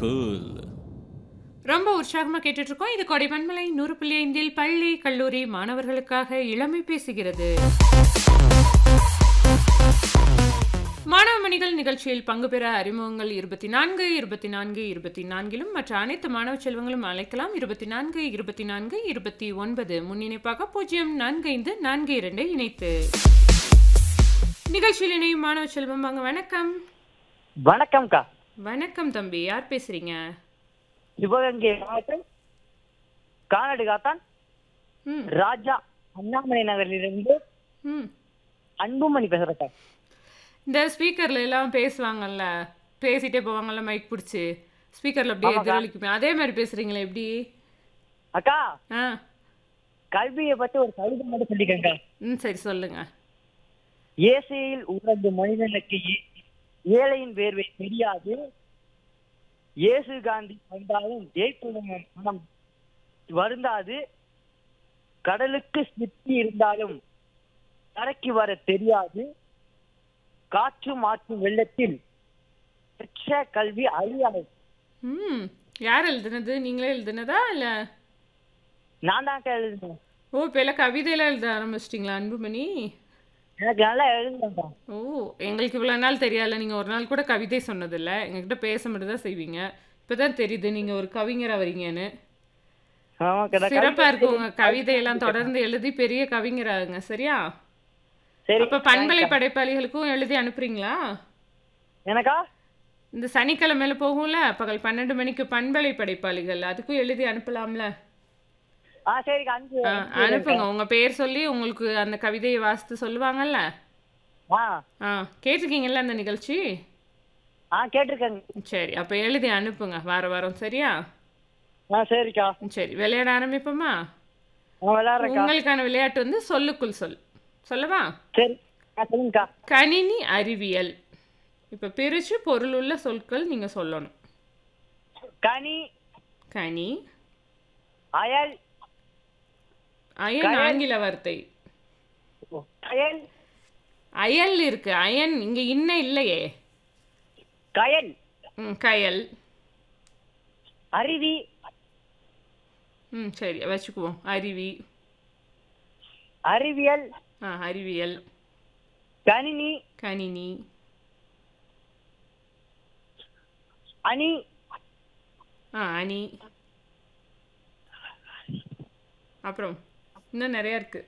Cool ரொம்ப உற்சாகமா கேட்டுட்டு இருக்கோம் இது கொடைமண்மலை நூறு புள்ளி ஐந்தில் பள்ளி கல்லூரி மாணவர்களுக்காக இளமை பேசுகிறது மாணவ மணிகள் நிகழ்ச்சியில் பங்கு பெற அறிமுகங்கள் இருபத்தி நான்கு இருபத்தி நான்கு இருபத்தி நான்கிலும் மற்ற அனைத்து மாணவ செல்வங்களும் அழைக்கலாம் இருபத்தி நான்கு இருபத்தி நான்கு இருபத்தி ஒன்பது முன்னிணைப்பாக பூஜ்ஜியம் நான்கு ஐந்து நான்கு இரண்டை இணைத்து நிகழ்ச்சியில் இணையும் மாணவ செல்வம் வாங்க வணக்கம் வணக்கம்க்கா வணக்கம் தம்பி யார் பேசுறீங்க சிவகங்கை மாவட்டம் கானாடு காத்தான் ம் ராஜா அண்ணாமலை நகரிலிருந்து ம் அன்புமணி பேசுறேன் சார் இந்த ஸ்பீக்கர்ல எல்லாம் பேசுவாங்கல்ல பேசிட்டே போவாங்கல்ல மைக் பிடிச்சி ஸ்பீக்கர்ல அப்படியே ஆமாக்கா. எதிரொலிக்குமே அதே மாதிரி பேசுறீங்களே எப்படி அக்கா ஆ கல்வியை பத்தி ஒரு கவிதை மட்டும் சொல்லிக்கங்க ம் சரி சொல்லுங்க இயேசையில் உறந்து மனிதனுக்கு ஏ- ஏழையின் வேர்வை தெரியாது இயேசு காந்தி வந்தாலும் ஜெயிப்புடன் மனம் வருந்தாது கடலுக்கு சிப்பி இருந்தாலும் கரைக்கு வர தெரியாது காற்று மாற்றும் வெள்ளத்தில் பெற்ற கல்வி அழியாது ம் யார் எழுதுனது நீங்களே எழுதுனதா இல்ல நான் தான் எழுதுனேன் ஓ இப்போ எல்லாம் கவிதையெல்லாம் எழுத ஆரம்பிச்சிட்டிங்களா அன்புமணி எனக்கு நல்லா எழுதுனேன் ஓ எங்களுக்கு இவ்வளோ நாள் தெரியாதுல நீங்கள் ஒரு நாள் கூட கவிதை சொன்னதில்ல எங்ககிட்ட பேச மட்டும் தான் செய்வீங்க இப்போ தான் தெரியுது நீங்கள் ஒரு கவிஞராக வரீங்கன்னு சிறப்பாக இருக்கு உங்கள் கவிதையெல்லாம் தொடர்ந்து எழுதி பெரிய கவிஞராகுங்க சரியா சரி அப்ப பண்பலை படைப்பாளிகளுக்கும் எழுதி அனுப்புறீங்களா எனக்கா இந்த சனிக்கிழமையில போகும்ல பகல் பன்னெண்டு மணிக்கு பண்பலை படைப்பாளிகள் அதுக்கும் எழுதி அனுப்பலாம்ல ஆ சரிக்கா அஞ்சு ஆ, அனுப்புங்க உங்க பேர் சொல்லி உங்களுக்கு அந்த கவிதையை வாசித்து சொல்லுவாங்கல்ல ஆ ஆ கேட்டிருக்கீங்கல்ல அந்த நிகழ்ச்சி ஆ கேட்டிருக்கேங்க சரி அப்ப எழுதி அனுப்புங்க வார வாரம் சரியா ஆ சரிக்கா சரி விளையாட ஆரம்பிப்போமா நான் விளையாடுறேக்கா உங்களுக்கான விளையாட்டு வந்து சொல்லுக்குள் சொல் சொல்லவா சரி ஆ சொல்லுங்கக்கா கணினி அறிவியல் இப்ப பிரிச்சு பொருளுள்ள சொற்கள் நீங்க சொல்லணும் கனி கனி அயல் அயன் கயல். ஆங்கில வார்த்தை கயல் அயல் இருக்கு அயன் இங்க இன்ன இல்லையே கயல் ம் கயல் அருவி ம் சரி வச்சுக்குவோம் அருவி அறிவியல் ஆ அறிவியல் கணினி கணினி அணி ஆ அணி அப்புறம் இன்னும் நிறைய இருக்கு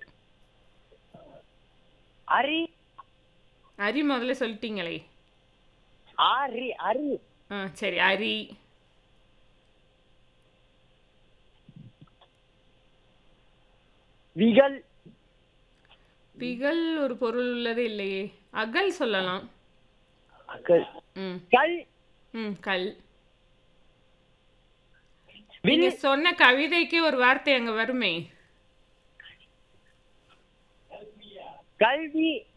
அரி அரி முதல்ல சொல்லிட்டீங்களே ஆரி அரி ஆ சரி அரி விகல் பிகல் ஒரு பொருள் உள்ளதே இல்லையே அகல் சொல்லலாம் அகல். ம் கல் ம் கல் வில் நீங்க சொன்ன கவிதைக்கு ஒரு வார்த்தை அங்க வருமே கல்வி